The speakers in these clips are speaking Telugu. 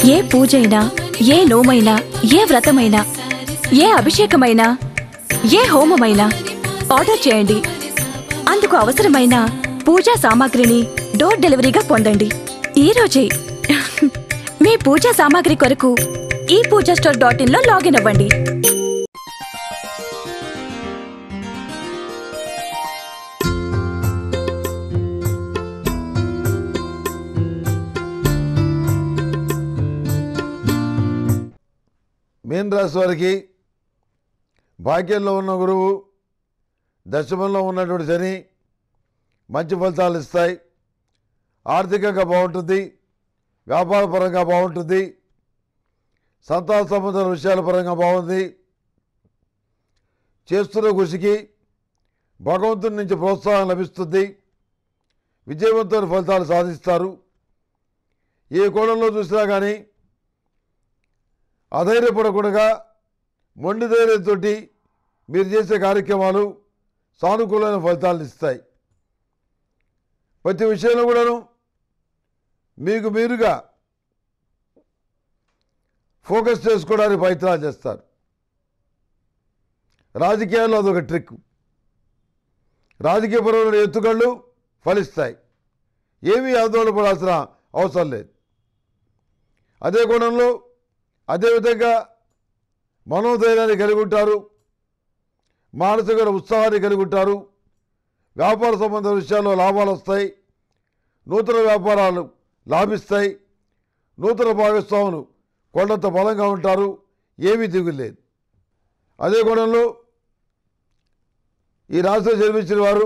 ఏ పూజైనా ఏ నోమైనా ఏ వ్రతమైనా ఏ అభిషేకమైనా ఏ హోమమైనా ఆర్డర్ చేయండి అందుకు అవసరమైన పూజా సామాగ్రిని డోర్ డెలివరీగా పొందండి ఈ రోజే మీ పూజా సామాగ్రి కొరకు ఈ పూజా స్టోర్ డాట్ ఇన్ లో లాగిన్ అవ్వండి మీన రాశి వారికి భాగ్యంలో ఉన్న గురువు దశమంలో ఉన్నటువంటి శని మంచి ఫలితాలు ఇస్తాయి ఆర్థికంగా బాగుంటుంది వ్యాపార పరంగా బాగుంటుంది సంతాన సంబంధ విషయాల పరంగా బాగుంది చేస్తున్న కృషికి భగవంతుని నుంచి ప్రోత్సాహం లభిస్తుంది విజయవంతమైన ఫలితాలు సాధిస్తారు ఏ కోణంలో చూసినా కానీ అధైర్యపడకుండా మొండి ధైర్యంతో మీరు చేసే కార్యక్రమాలు సానుకూలమైన ఫలితాలను ఇస్తాయి ప్రతి విషయంలో కూడాను మీకు మీరుగా ఫోకస్ చేసుకోవడానికి ప్రయత్నాలు చేస్తారు రాజకీయాల్లో అదొక ట్రిక్ రాజకీయపరమైన ఎత్తుగళ్ళు ఫలిస్తాయి ఏమీ ఆందోళన పడాల్సిన అవసరం లేదు అదే కోణంలో అదేవిధంగా మనోధైర్యాన్ని కలిగి ఉంటారు మానసిక ఉత్సాహాన్ని కలిగి ఉంటారు వ్యాపార సంబంధ విషయాల్లో లాభాలు వస్తాయి నూతన వ్యాపారాలు లాభిస్తాయి నూతన భాగస్వాములు కొండంత బలంగా ఉంటారు ఏమీ దిగులేదు అదే కోణంలో ఈ రాష్ట్రం జన్మించిన వారు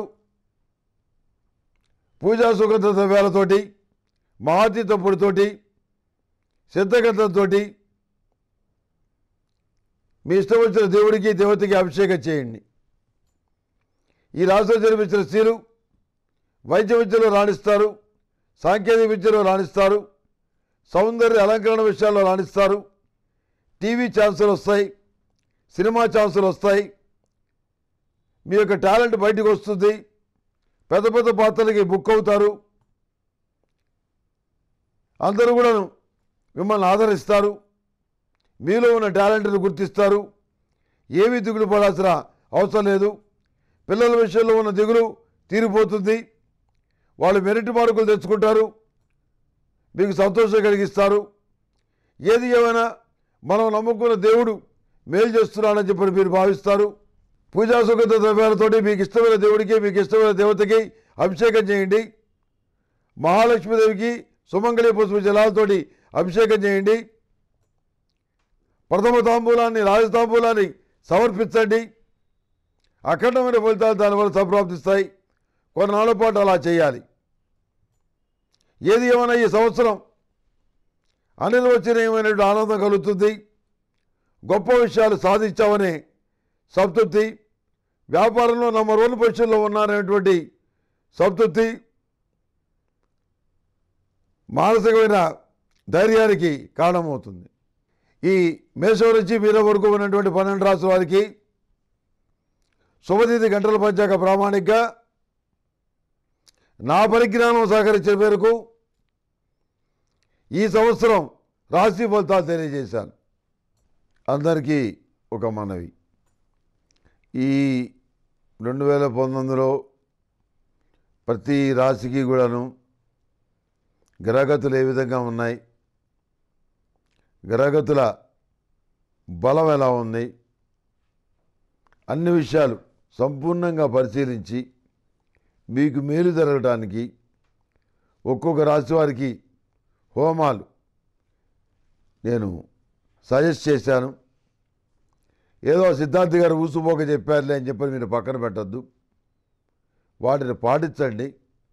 పూజా సుగంధ ద్రవ్యాలతోటి మహాతీత పొడితోటి సిద్ధగంధంతో మీ ఇష్టం వచ్చిన దేవుడికి దేవతకి అభిషేకం చేయండి ఈ రాష్ట్రం జన్మించిన స్త్రీలు వైద్య విద్యలో రాణిస్తారు సాంకేతిక విద్యలో రాణిస్తారు సౌందర్య అలంకరణ విషయాల్లో రాణిస్తారు టీవీ ఛాన్సులు వస్తాయి సినిమా ఛాన్సులు వస్తాయి మీ యొక్క టాలెంట్ బయటకు వస్తుంది పెద్ద పెద్ద పాత్రలకి బుక్ అవుతారు అందరూ కూడాను మిమ్మల్ని ఆదరిస్తారు మీలో ఉన్న టాలెంట్ను గుర్తిస్తారు ఏమీ దిగులు పడాల్సిన అవసరం లేదు పిల్లల విషయంలో ఉన్న దిగులు తీరిపోతుంది వాళ్ళు మెరిట్ మార్కులు తెచ్చుకుంటారు మీకు సంతోషం కలిగిస్తారు ఏది ఏమైనా మనం నమ్ముకున్న దేవుడు మేలు చేస్తున్నాడని చెప్పి మీరు భావిస్తారు పూజా సుగంధ ద్రవ్యాలతోటి మీకు ఇష్టమైన దేవుడికి మీకు ఇష్టమైన దేవతకి అభిషేకం చేయండి మహాలక్ష్మీదేవికి సుమంగళి పుష్ప జలాలతోటి అభిషేకం చేయండి ప్రథమ తాంబూలాన్ని రాజతాంబూలాన్ని సమర్పించండి అఖండమైన ఫలితాలు దానివల్ల సంప్రాప్తిస్తాయి కొన్నాళ్ళ పాటు అలా చేయాలి ఏది ఏమైనా ఈ సంవత్సరం అనిర్వచనీయమైనటువంటి ఆనందం కలుగుతుంది గొప్ప విషయాలు సాధించామనే సంతృప్తి వ్యాపారంలో నంబర్ వన్ పొజిషన్లో ఉన్నారనేటువంటి సంతృప్తి మానసికమైన ధైర్యానికి కారణమవుతుంది ఈ మేషం నుంచి వీర వరకు ఉన్నటువంటి పన్నెండు రాసుల వారికి శుభతిథి గంటల పంచాక ప్రామాణికగా నా పరిజ్ఞానం సహకరించిన మేరకు ఈ సంవత్సరం రాశి ఫలితాలు తెలియజేశాను అందరికీ ఒక మనవి ఈ రెండు వేల పంతొమ్మిదిలో ప్రతి రాశికి కూడాను గ్రహగతులు ఏ విధంగా ఉన్నాయి గ్రహగతుల బలం ఎలా ఉంది అన్ని విషయాలు సంపూర్ణంగా పరిశీలించి మీకు మేలు జరగడానికి ఒక్కొక్క రాశి వారికి హోమాలు నేను సజెస్ట్ చేశాను ఏదో సిద్ధార్థ్ గారు ఊసుపోక చెప్పారులే అని చెప్పి మీరు పక్కన పెట్టద్దు వాటిని పాటించండి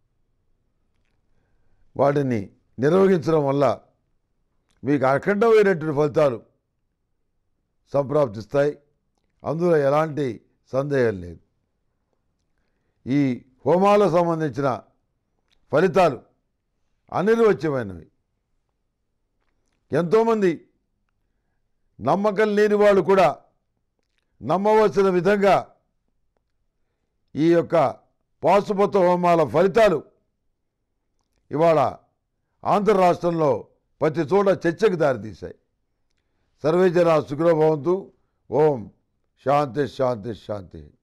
వాటిని నిర్వహించడం వల్ల మీకు అఖండమైనటువంటి ఫలితాలు సంప్రాప్తిస్తాయి అందులో ఎలాంటి సందేహం లేదు ఈ హోమాలకు సంబంధించిన ఫలితాలు అనిర్వచ్యమైనవి ఎంతోమంది నమ్మకం లేని వాళ్ళు కూడా నమ్మవలసిన విధంగా ఈ యొక్క పాశుపత హోమాల ఫలితాలు ఇవాళ ఆంధ్ర రాష్ట్రంలో ప్రతి చోట చర్చకు దారితీశాయి సర్వే జన సుఖినో భవంతు ఓం శాంతి శాంతి శాంతి